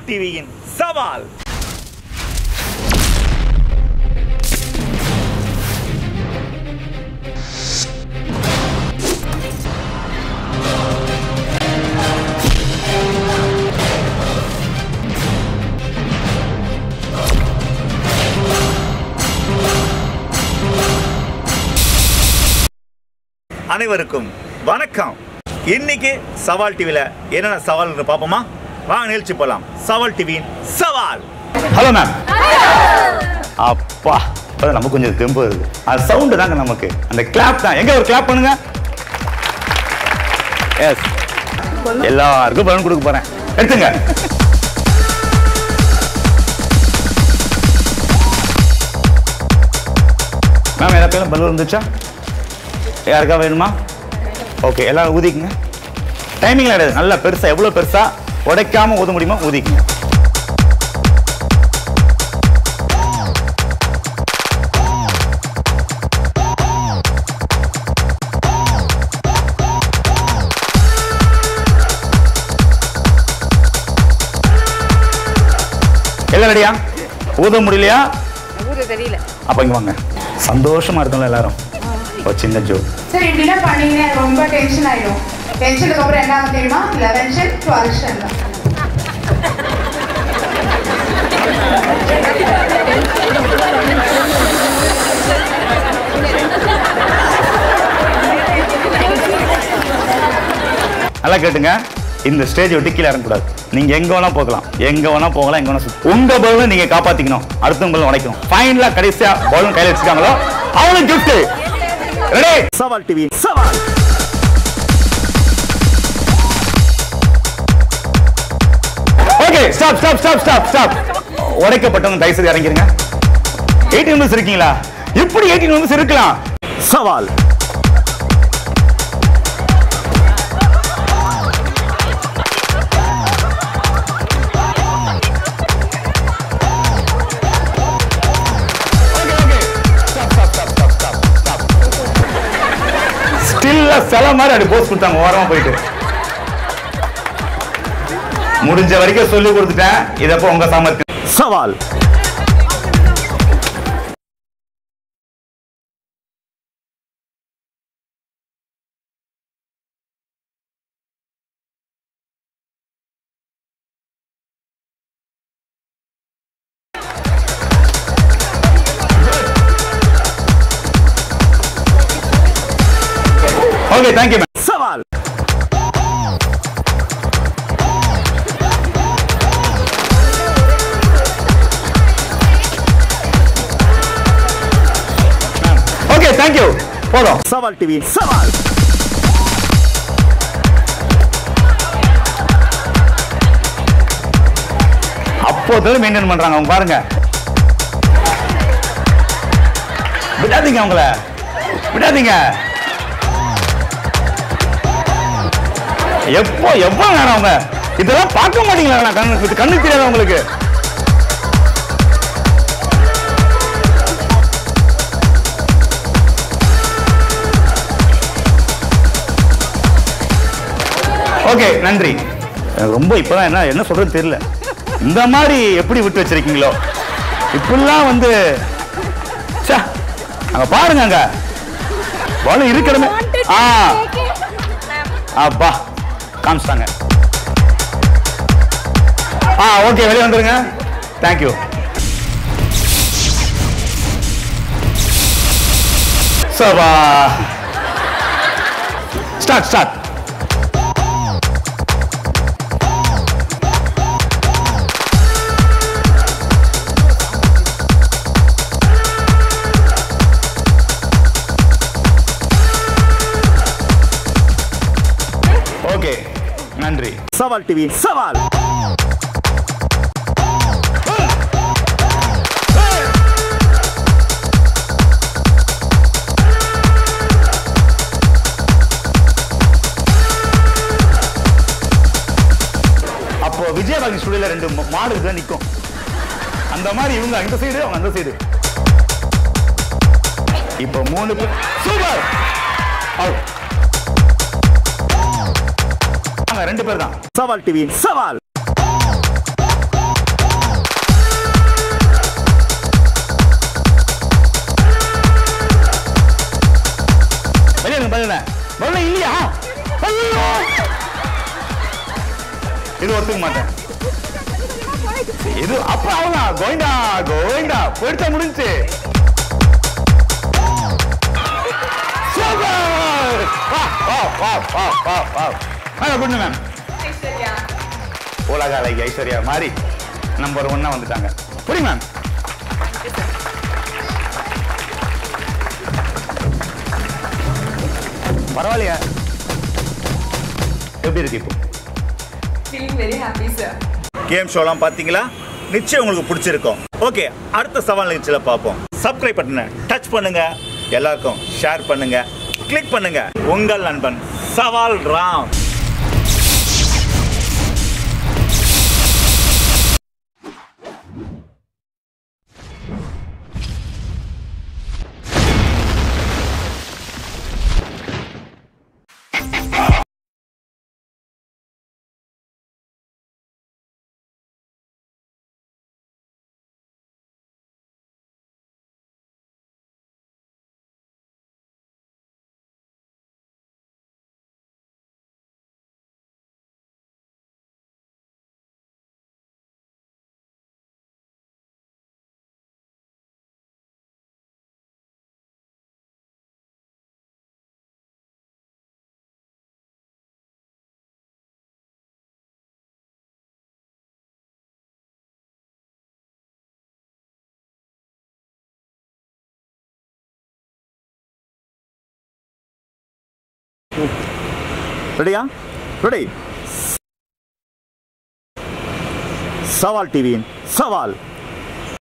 டிவியின் சவால் அனைவருக்கும் வணக்கம் இன்னைக்கு சவால் டிவில என்னென்ன சவால்னு பார்ப்போமா வாங்க நிகழ்ச்சி போலாம் சவால் டிவியின் சவால் ஹலோ மேம் அப்பா இப்பதான் நமக்கு கொஞ்சம் தெம்பு வருது அது சவுண்டு தாங்க நமக்கு அந்த கிளாப் தான் எங்க ஒரு கிளாப் பண்ணுங்க எஸ் எல்லாருக்கும் பலன் கொடுக்க போறேன் எடுத்துங்க மேம் எல்லா பேரும் பலூன் இருந்துச்சா யாருக்கா வேணுமா ஓகே எல்லாரும் ஊதிக்குங்க டைமிங்ல கிடையாது நல்லா பெருசா எவ்வளவு பெருசா உடைக்காம ஊத முடியுமோ ஊதிக்குங்க எல்லாம் ரெடியா ஊத முடியலையா ஊரு தெரியல அப்ப இங்க வாங்க சந்தோஷமா இருக்கோம்ல எல்லாரும் ஒரு சின்ன ஜோ சரி இப்படிலாம் பண்ணீங்கன்னா ரொம்ப டென்ஷன் ஆயிடும் டென்ஷனுக்கு அப்புறம் என்ன ஆகும் தெரியுமா லெவன்ஷன் டுவெல்ஷன் தான் நல்லா கேட்டுங்க இந்த ஸ்டேஜ் விட்டு கீழே இறங்கக்கூடாது நீங்க எங்க வேணா போகலாம் எங்க வேணா போகலாம் எங்க வேணா சுத்த உங்க பலூன் நீங்க காப்பாத்திக்கணும் அடுத்த பலூன் உடைக்கணும் ஃபைனலா கடைசியா பலூன் கையில வச்சுக்காங்களோ அவங்களுக்கு gift ரெடி சவால் டிவியின் சவால் okay stop stop stop stop stop உடைக்கப்பட்டவங்க தயவு செய்து இறங்கிருங்க எயிட்டீன் மெம்பர்ஸ் இருக்கீங்களா எப்படி எயிட்டீன் மெம்பர்ஸ் இருக்கலாம் சவால் ஸ்டில்ல சில மாதிரி அப்படி போஸ்ட் கொடுத்தாங்க ஓரமா போயிட்டு முடிஞ்ச வரைக்கும் சொல்லி கொடுத்துட்டேன் இதப்போ உங்க சாமர்த்தியம் சவால் ஓகே தேங்க்யூ மேம் சவால் ஓகே தேங்க்யூ போதும் சவால் டிவியின் சவால் அப்போதுல மெயின்டைன் பண்றாங்க அவங்க பாருங்க விடாதீங்க அவங்கள விடாதீங்க எப்போ எப்போ வேணும் அவங்க இதெல்லாம் பார்க்க மாட்டீங்களா நான் கண்ணு இது கண்ணுக்கு தெரியாது உங்களுக்கு ஓகே நன்றி எனக்கு ரொம்ப இப்பதான் என்ன என்ன சொல்றது தெரியல இந்த மாதிரி எப்படி விட்டு வச்சிருக்கீங்களோ இப்படிலாம் வந்து ச்சே, அங்க பாருங்க அங்க பாலம் இருக்கணுமே ஆ அப்பா காமிச்சிட்டாங்க ஆ ஓகே வெளியே வந்துருங்க தேங்க்யூ சபா ஸ்டார்ட் ஸ்டார்ட் ஓகே நன்றி சவால் டிவியின் சவால் அப்போ விஜயபாகி ஸ்டுடியோல ரெண்டு மா- மாடு தான் நிற்கும் அந்த மாதிரி இவங்க இந்த சைடு அவங்க அந்த சைடு இப்போ மூணு பேர் சூப்பர் அவுட் ரெண்டு பேர் தான் சவால் டிவியின் சவால் இது ஒத்துக்க மாட்டேன் இது அப்ப அவ்வளவுதான் கோவிந்தா கோவிந்தா போயிடுச்சா முடிஞ்சு சூப்பர் வா வா வா வா வா வா மேல கொண்டு மேம் உலக அழகி ஐஸ்வர்யா மாதிரி நம்பர் ஒன்னா வந்துட்டாங்க புரி மேம் பரவாயில்லையா எப்படி இருக்கு இப்போ Feeling very happy, sir. Game ஷோலாம் பார்த்தீங்களா நிச்சயம் உங்களுக்கு பிடிச்சிருக்கும் ஓகே அடுத்த சவால் நிகழ்ச்சியில் பார்ப்போம் சப்ஸ்கிரைப் பட்டனை டச் பண்ணுங்க எல்லாருக்கும் ஷேர் பண்ணுங்க கிளிக் பண்ணுங்க உங்கள் நண்பன் சவால் ராம் ரெடியா ரெடி சவால் டிவியின் சவால்